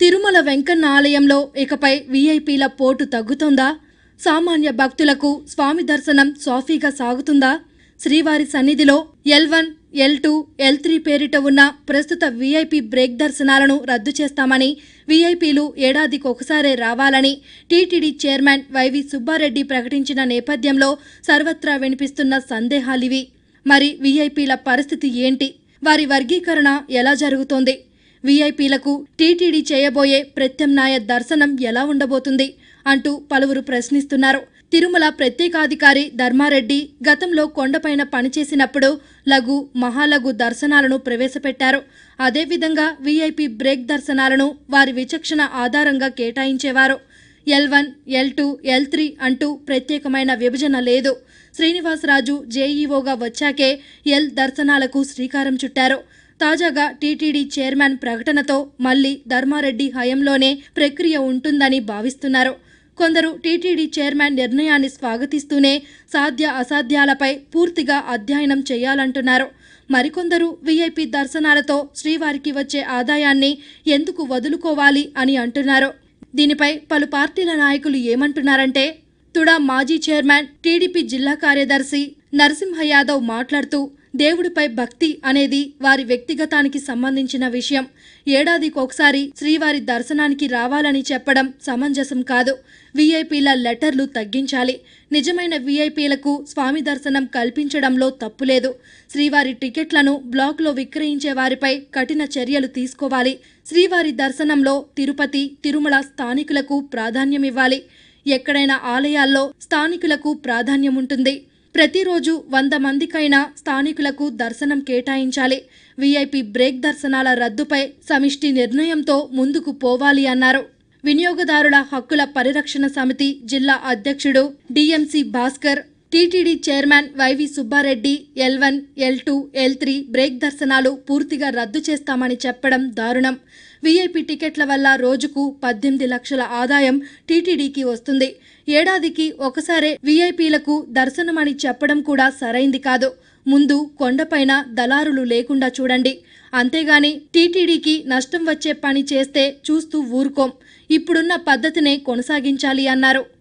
తిరుమల వెంకన్న ఆలయంలో ఇకపై వీఐపీల పోటు తగ్గుతుందా సామాన్య భక్తులకు స్వామి దర్శనం సాఫీగా సాగుతుందా శ్రీవారి సన్నిధిలో L one L two L three పేరిట ఉన్న ప్రస్తుత వీఐపీ బ్రేక్ దర్శనాలను రద్దు చేస్తామని వీఐపీలు ఏడాదికి ఒకసారే రావాలని టీటీడీ చైర్మన్ వైవి సుబ్బారెడ్డి ప్రకటించిన నేపథ్యంలో సర్వత్రా వినిపిస్తున్న సందేహాలివి మరి వీఐపీల పరిస్థితి ఏంటి వారి వర్గీకరణ ఎలా జరుగుతోంది వీఐపీలకు టీటీడీ చేయబోయే ప్రత్యామ్నాయ దర్శనం ఎలా ఉండబోతుంది అంటూ పలువురు ప్రశ్నిస్తున్నారు తిరుమల ప్రత్యేకాధికారి ధర్మారెడ్డి గతంలో కొండపైన పనిచేసినప్పుడు లఘు మహాలఘు దర్శనాలను ప్రవేశపెట్టారు అదేవిధంగా వీఐపీ బ్రేక్ దర్శనాలను వారి విచక్షణ ఆధారంగా కేటాయించేవారు L one L two L three అంటూ ప్రత్యేకమైన విభజన లేదు శ్రీనివాసరాజు జేఈఓగా వచ్చాకే ఎల్ దర్శనాలకు శ్రీకారం చుట్టారు తాజాగా టీటీడీ చైర్మన్ ప్రకటనతో మళ్లీ ధర్మారెడ్డి హయంలోనే ప్రక్రియ ఉంటుందని భావిస్తున్నారు కొందరు టీటీడీ చైర్మన్ నిర్ణయాన్ని స్వాగతిస్తూనే సాధ్య అసాధ్యాలపై పూర్తిగా అధ్యయనం చేయాలంటున్నారు మరికొందరు వీఐపీ దర్శనాలతో శ్రీవారికి వచ్చే ఆదాయాన్ని ఎందుకు వదులుకోవాలి అని అంటున్నారు దీనిపై పలు పార్టీల నాయకులు ఏమంటున్నారంటే తుడా మాజీ చైర్మన్ టీడీపీ జిల్లా కార్యదర్శి నరసింహ యాదవ్ మాట్లాడుతూ దేవుడిపై భక్తి అనేది వారి వ్యక్తిగతానికి సంబంధించిన విషయం ఏడాదికి ఒకసారి శ్రీవారి దర్శనానికి రావాలని చెప్పడం సమంజసం కాదు వీఐపీల లెటర్లు తగ్గించాలి నిజమైన వీఐపీలకు స్వామి దర్శనం కల్పించడంలో తప్పులేదు శ్రీవారి టికెట్లను బ్లాక్లో విక్రయించే వారిపై కఠిన చర్యలు తీసుకోవాలి శ్రీవారి దర్శనంలో తిరుపతి తిరుమల స్థానికులకు ప్రాధాన్యమివ్వాలి ఎక్కడైనా ఆలయాల్లో స్థానికులకు ప్రాధాన్యం ఉంటుంది ప్రతిరోజు వంద మందికైనా స్థానికులకు దర్శనం కేటాయించాలి వీఐపీ బ్రేక్ దర్శనాల రద్దుపై సమిష్టి నిర్ణయంతో ముందుకు పోవాలి అన్నారు వినియోగదారుల హక్కుల పరిరక్షణ సమితి జిల్లా అధ్యక్షుడు DMC Bhaskar TTD chairman Y V Subba Reddy L one L two L three break దర్శనాలు పూర్తిగా రద్దు చేస్తామని చెప్పడం దారుణం వీఐపీ టికెట్ల వల్ల రోజుకు పద్దెనిమిది లక్షల ఆదాయం టీటీడీకి వస్తుంది ఏడాదికి ఒకసారే వీఐపీలకు దర్శనమని చెప్పడం కూడా సరైంది కాదు ముందు కొండపైన దళారులు లేకుండా చూడండి అంతేగాని టీటీడీకి నష్టం వచ్చే పని చేస్తే చూస్తూ ఊరుకోం ఇప్పుడున్న పద్ధతినే కొనసాగించాలి అన్నారు